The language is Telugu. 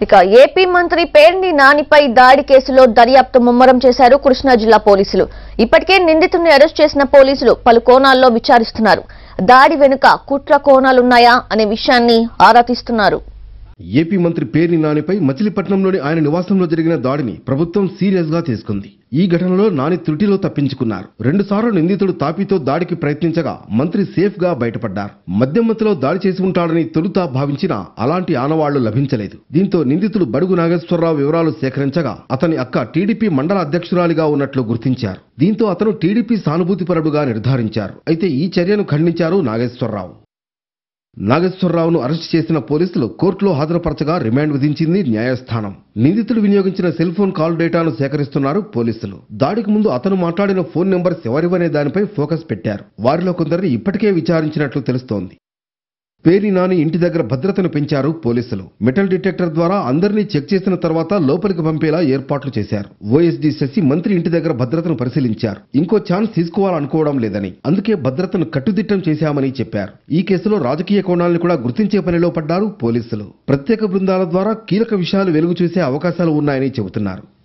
ఇక ఏపీ మంత్రి పేర్ని నానిపై దాడి కేసులో దర్యాప్తు ముమ్మరం చేశారు కృష్ణా జిల్లా పోలీసులు ఇప్పటికే నిందితుడిని అరెస్ట్ చేసిన పోలీసులు పలు కోణాల్లో విచారిస్తున్నారు దాడి వెనుక కుట్ర కోణాలున్నాయా అనే విషయాన్ని ఆరా తీస్తున్నారు ఏపీ మంత్రి పేర్ని నానిపై మచిలీపట్నంలోని ఆయన నివాసంలో జరిగిన దాడిని ప్రభుత్వం సీరియస్ గా తీసుకుంది ఈ ఘటనలో నాని త్రుటిలో తప్పించుకున్నారు రెండుసార్లు నిందితుడు తాపితో దాడికి ప్రయత్నించగా మంత్రి సేఫ్ గా బయటపడ్డారు మధ్యమతిలో దాడి చేసి ఉంటాడని తొలుత భావించినా అలాంటి ఆనవాళ్లు లభించలేదు దీంతో నిందితుడు బడుగు నాగేశ్వరరావు వివరాలు సేకరించగా అతని అక్క టీడీపీ మండల అధ్యక్షురాలిగా ఉన్నట్లు గుర్తించారు దీంతో అతను టీడీపీ సానుభూతిపరుడుగా నిర్ధారించారు అయితే ఈ చర్యను ఖండించారు నాగేశ్వరరావు నాగేశ్వరరావును అరెస్ట్ చేసిన పోలీసులు కోర్టులో హాజరుపరచగా రిమాండ్ విధించింది న్యాయస్థానం నిందితుడు వినియోగించిన సెల్ ఫోన్ కాల్ డేటాను సేకరిస్తున్నారు పోలీసులు దాడికి ముందు అతను మాట్లాడిన ఫోన్ నెంబర్స్ ఎవరివనే దానిపై ఫోకస్ పెట్టారు వారిలో కొందరిని ఇప్పటికే విచారించినట్లు తెలుస్తోంది పేరి నాని ఇంటి దగ్గర భద్రతను పెంచారు పోలీసులు మెటల్ డిటెక్టర్ ద్వారా అందరినీ చెక్ చేసిన తర్వాత లోపలికి పంపేలా ఏర్పాట్లు చేశారు ఓఎస్డీ శశి మంత్రి ఇంటి దగ్గర భద్రతను పరిశీలించారు ఇంకో ఛాన్స్ తీసుకోవాలనుకోవడం లేదని అందుకే భద్రతను కట్టుదిట్టం చేశామని చెప్పారు ఈ కేసులో రాజకీయ కోణాలను కూడా గుర్తించే పనిలో పడ్డారు పోలీసులు ప్రత్యేక బృందాల ద్వారా కీలక విషయాలు వెలుగు చూసే అవకాశాలు ఉన్నాయని చెబుతున్నారు